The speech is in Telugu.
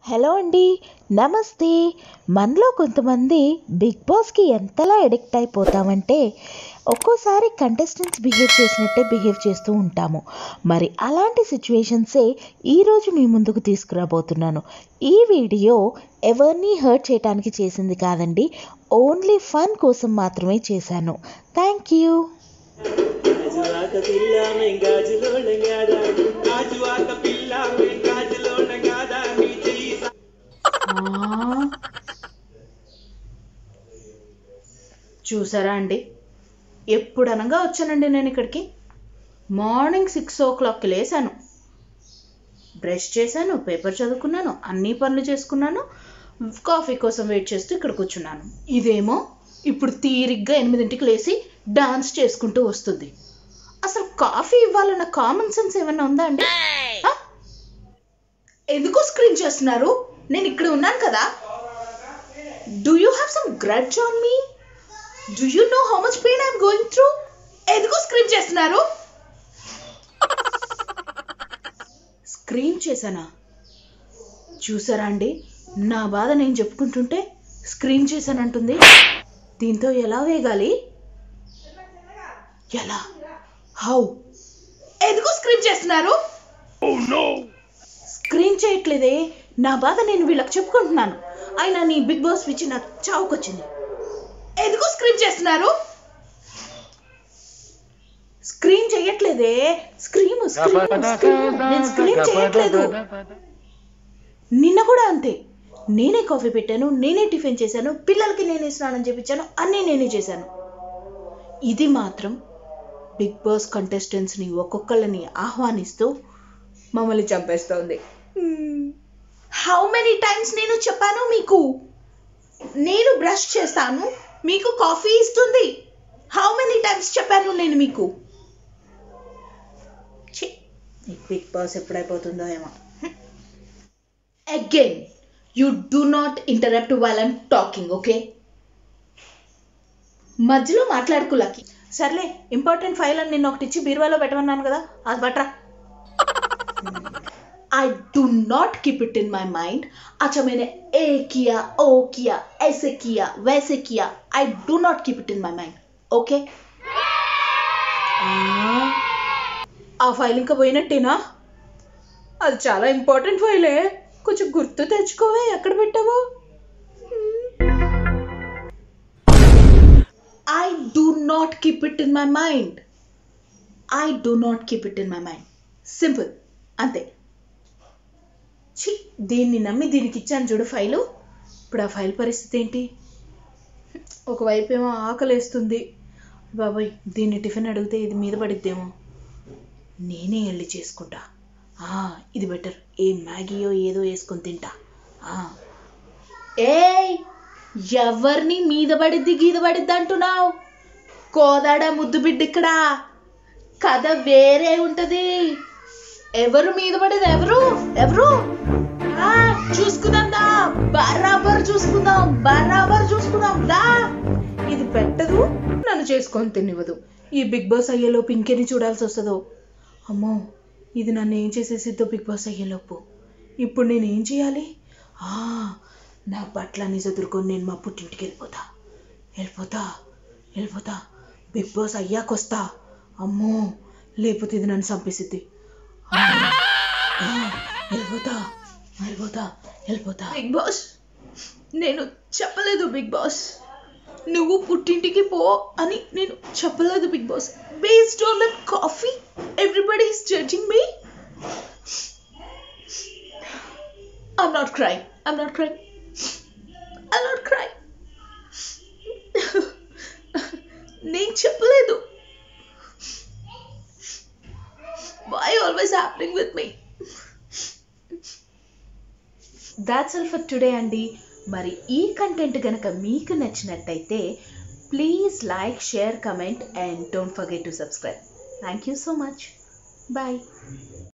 హలో అండి నమస్తే మనలో కొంతమంది బిగ్ బాస్కి ఎంతలా అడిక్ట్ అయిపోతామంటే ఒక్కోసారి కంటెస్టెంట్స్ బిహేవ్ చేసినట్టే బిహేవ్ చేస్తూ ఉంటాము మరి అలాంటి సిచ్యువేషన్సే ఈరోజు మీ ముందుకు తీసుకురాబోతున్నాను ఈ వీడియో ఎవరిని హర్ట్ చేయడానికి చేసింది కాదండి ఓన్లీ ఫన్ కోసం మాత్రమే చేశాను థ్యాంక్ యూ గాజువాక పిల్ల మేం గాజులోళ్ళం కాదా గాజువాక పిల్ల మేం గాజులోళ్ళం కాదా నీ చెయ్యి సా- చూసారా అండి ఎప్పుడు అనగా వచ్చానండి నేను ఇక్కడికి మార్నింగ్ సిక్స్ ఓ క్లాక్కి లేసాను బ్రష్ చేశాను పేపర్ చదువుకున్నాను అన్ని పనులు చేసుకున్నాను కాఫీ కోసం వెయిట్ చేస్తూ ఇక్కడ కూర్చున్నాను ఇదేమో ఇప్పుడు తీరిగ్గా ఎనిమిదింటికి లేచి డాన్స్ చేసుకుంటూ వస్తుంది అసలు కాఫీ ఇవ్వాలన్న కామన్ సెన్స్ ఏమన్నా ఉందా అండి ఆ? ఎందుకు స్క్రీన్ చేస్తున్నారు నేను ఇక్కడ ఉన్నాను కదా do you have some grudge on me do you know how much pain I'm going through ఎందుకు స్క్రీన్ చేస్తున్నారు స్క్రీన్ చేశానా చూసారా అండి నా బాధ నేను చెప్పుకుంటుంటే స్క్రీన్ చేశానంటుంది దీంతో ఎలా వేగాలి ఎలా హౌ ఎందుకు స్క్రీన్ చేస్తున్నారు స్క్రీన్ చేయట్లేదే నా బాధ నేను వీళ్ళకి చెప్పుకుంటున్నాను అయినా నీ బిగ్ బాస్ పిచ్చి నాకు చావుకొచ్చింది ఎందుకు స్క్రీన్ చేస్తున్నారు స్క్రీన్ చేయట్లేదే స్క్రీన్ స్క్రీన్ స్క్రీన్ నేను స్క్రీన్ చేయట్లేదు నిన్న కూడా అంతే నేనే కాఫీ పెట్టాను నేనే టిఫిన్ చేశాను పిల్లలకి నేనే స్నానం చేపించాను అన్నీ నేనే చేశాను ఇది మాత్రం బిగ్ బాస్ కంటెస్టెంట్స్ని ఒక్కొక్కళ్ళని ఆహ్వానిస్తూ మమ్మల్ని చంపేస్తోంది హౌ మెనీ టైమ్స్ నేను చెప్పాను మీకు నేను బ్రష్ చేస్తాను మీకు కాఫీ ఇస్తుంది హౌ మెనీ టైమ్స్ చెప్పాను నేను మీకు ఛీ, ఈ బిగ్ బాస్ ఎప్పుడైపోతుందో ఏమో again you do not interrupt while I'm talking okay మధ్యలో మాట్లాడుకోలకి సర్లే ఇంపార్టెంట్ ఫైల్ అని నిన్న ఒకటి ఇచ్చి బీరువాలో పెట్టమన్నాను కదా అది బట్రా I do not keep it in my mind. अच्छा मैंने ए किया ओ किया ऐसे किया वैसे किया I do not keep it in my mind. Okay? ఆ ఫైల్ ఇంకా పోయినట్టేనా అది చాలా ఇంపార్టెంట్ ఫైలే కొంచెం గుర్తు తెచ్చుకోవే ఎక్కడ పెట్టావో I do not keep it in my mind I do not keep it in my mind simple అంతే ఛీ దీన్ని నమ్మి దీనికి ఇచ్చాను చూడు ఫైలు ఇప్పుడు ఆ ఫైల్ పరిస్థితి ఏంటి ఒకవైపు ఏమో ఆకలేస్తుంది బాబాయ్ దీన్ని టిఫిన్ అడిగితే ఇది మీద పడిద్దేమో నేనే వెళ్ళి చేసుకుంటా ఆ, ఇది బెటర్ ఏ మ్యాగీయో ఏదో వేసుకొని తింటా ఆ. ఏయ్ ఎవరిని మీద పడిద్ది గీద పడిద్ది అంటున్నావు కోదాడ ముద్దు బిడ్డ ఇక్కడ కథ వేరే ఉంటది ఎవరు మీద పడేది ఎవరు ఎవరు ఆ, చూసుకుందాం దా బరాబర్ చూసుకుందాం బరాబర్ చూసుకుందాం దా ఇది పెట్టదు నన్ను చేసుకొని తినివ్వదు ఈ బిగ్ బాస్ అయ్యేలోపు ఇంకెన్ని చూడాల్సి వస్తుందో అమ్మో ఇది నన్ను ఏం చేసేసిద్దో బిగ్ బాస్ అయ్యేలోపు ఇప్పుడు నేను ఏం చేయాలి ఆ, నా బట్టలన్నీ చదువుకొని నేను మా పుట్టింటికి వెళ్ళిపోతా వెళ్ళిపోతా వెళ్ళిపోతా బిగ్ బాస్ అయ్యాకొస్తా అమ్మో లేకపోతే ఇది నన్ను చంపేసిద్ది ఆ, ఆ, వెళ్ళిపోతా వెళ్ళిపోతా వెళ్ళిపోతా బిగ్ బాస్ నేను చెప్పలేదు బిగ్ బాస్ నువ్వు పుట్టింటికి పో అని నేను చెప్పలేదు Bigg Boss based on that coffee everybody is judging me I'm not cry I'm not cry I'm not cry నేను చెప్పలేదు why always happening with me that's all for today అండి మరి ఈ కంటెంట్ కనుక మీకు నచ్చినట్టయితే please like share comment and don't forget to subscribe thank you so much bye